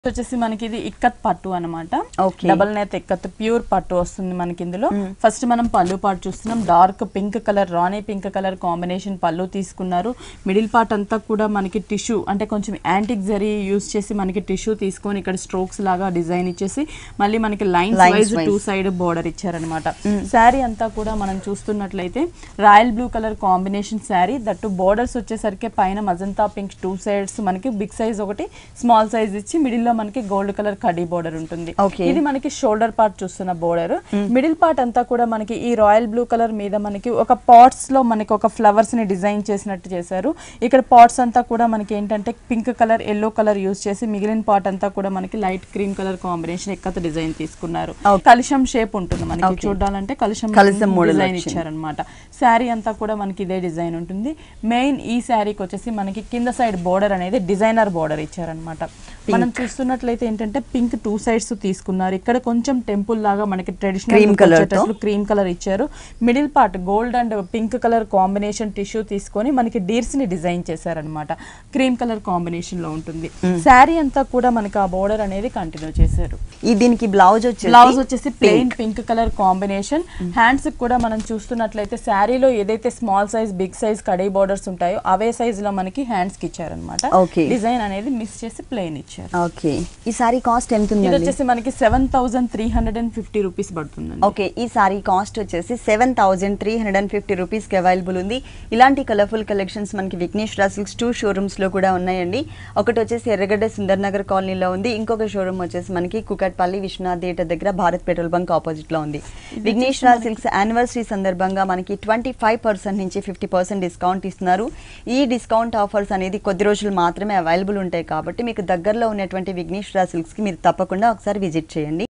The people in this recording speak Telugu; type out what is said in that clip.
వచ్చేసి మనకి ఇది ఇక్కత్ పట్టు అనమాట Okay. డబల్ నేత ఇక్కత్ ప్యూర్ పట్టు వస్తుంది మనకి ఇందులో ఫస్ట్ మనం పళ్ళు పార్ట్ చూస్తున్నాం dark pink colour rani pink colour combination పళ్ళు తీసుకున్నారు మిడిల్ పార్ట్ అంతా కూడా మనకి టిష్యూ అంటే కొంచెం యాంటిక్ జరీ యూస్ చేసి మనకి టిష్యూ తీసుకొని ఇక్కడ స్ట్రోక్స్ లాగా డిజైన్ ఇచ్చేసి మళ్ళీ మనకి lines Lines wise wise. Two side border ఇచ్చారనమాట శారీ అంతా కూడా మనం చూస్తున్నట్లయితే royal blue colour combination sari that borders వచ్చేసరికి పైన మజంతా పింక్ టూ సైడ్స్ మనకి బిగ్ సైజ్ ఒకటి స్మాల్ సైజ్ ఇచ్చి మిడిల్ లో మనకి గోల్డ్ కలర్ కడీ బోర్డర్ ఉంటుంది Okay. ఇది మనకి షోల్డర్ పార్ట్ చూస్తున్న బోర్డర్ మిడిల్ పార్ట్ అంతా కూడా మనకి ఈ రాయల్ బ్లూ కలర్ మీద మనకి ఒక పాట్స్ లో మనకి ఒక ఫ్లవర్స్ ని డిజైన్ చేసినట్టు చేశారు ఇక్కడ పాట్స్ అంతా కూడా మనకి ఏంటంటే pink colour yellow colour use చేసి మిగిలిన పార్ట్ అంతా కూడా మనకి లైట్ క్రీమ్ కలర్ కాంబినేషన్ ఎక్కత డిజైన్ తీసుకున్నారు Okay. కలిశం షేప్ ఉంటుంది మనకి Okay. చూడాలంటే కలిశం కలిశం model డిజైన్ వచ్చింది. ఇచ్చారనమాట శారీ అంతా కూడా మనకి ఇదే డిజైన్ ఉంటుంది మెయిన్ ఈ శారీకి వచ్చేసి మనకి కింద సైడ్ బోర్డర్ అనేది డిజైనర్ బోర్డర్ ఇచ్చారనమాట మనం చూస్తున్నట్లయితే ఏంటంటే పింక్ టూ సైడ్స్ తీసుకున్నారు ఇక్కడ కొంచెం టెంపుల్ లాగా మనకి ట్రెడిషనల్ Cream colour తో. క్రీమ్ కలర్ ఇచ్చారు middle part gold and pink colour combination tissue తీసుకొని మనకి డీర్స్ ని డిజైన్ చేశారనమాట క్రీమ్ కలర్ కాంబినేషన్ లో ఉంటుంది శారీ అంతా కూడా మనకి ఆ బోర్డర్ అనేది కంటిన్యూ చేశారు ఈ దీనికి బ్లౌజ్ వచ్చేసి బ్లౌజ్ వచ్చేసి plain pink colour combination hands కూడా మనం చూస్తున్నట్లయితే శారీలో ఏదైతే స్మాల్ సైజ్ బిగ్ సైజ్ కడీ బోర్డర్స్ ఉంటాయో అవే సైజ్ లో మనకి హ్యాండ్స్ కి ఇచ్చారనమాట Okay. డిజైన్ అనేది మిస్ చేసి ప్లెయిన్ ఇచ్చారు ఓకే ఈ సారీ కాస్ట్ ఎంత ఇది ఉందండి వచ్చేసి మనకి seven thousand three hundred and fifty rupees పడుతుందండి ఓకే ఈ సారీ కాస్ట్ వచ్చేసి seven thousand three hundred and fifty రూపీస్కి అవైలబుల్ ఉంది ఇలాంటి కలర్ఫుల్ కలెక్షన్స్ మనకి విఘ్నేష్ సిల్క్స్ టూ షోరూమ్స్లో కూడా ఉన్నాయండి ఒకటి వచ్చేసి ఎర్రగడ్డ సుందర్ నగర్ కాలనీలో ఉంది ఇంకొక షోరూమ్ వచ్చేసి మనకి కుకట్పల్లి విశ్వనాథ్ థియేటర్ దగ్గర భారత్ పెట్రోల్ బంక్ ఆపోజిట్లో ఉంది విఘ్నేష్ సిల్క్స్ యానివర్సరీ సందర్భంగా మనకి ట్వంటీ ఫైవ్ పర్సెంట్ నుంచి ఫిఫ్టీ పర్సెంట్ డిస్కౌంట్ ఇస్తున్నారు ఈ డిస్కౌంట్ ఆఫర్స్ అనేది కొద్ది రోజులు మాత్రమే అవైలబుల్ ఉంటాయి కాబట్టి మీకు దగ్గరలో ఉన్నటువంటి విఘ్నేష్ సిల్క్స్కి మీరు తప్పకుండా ఒకసారి విజిట్ చేయండి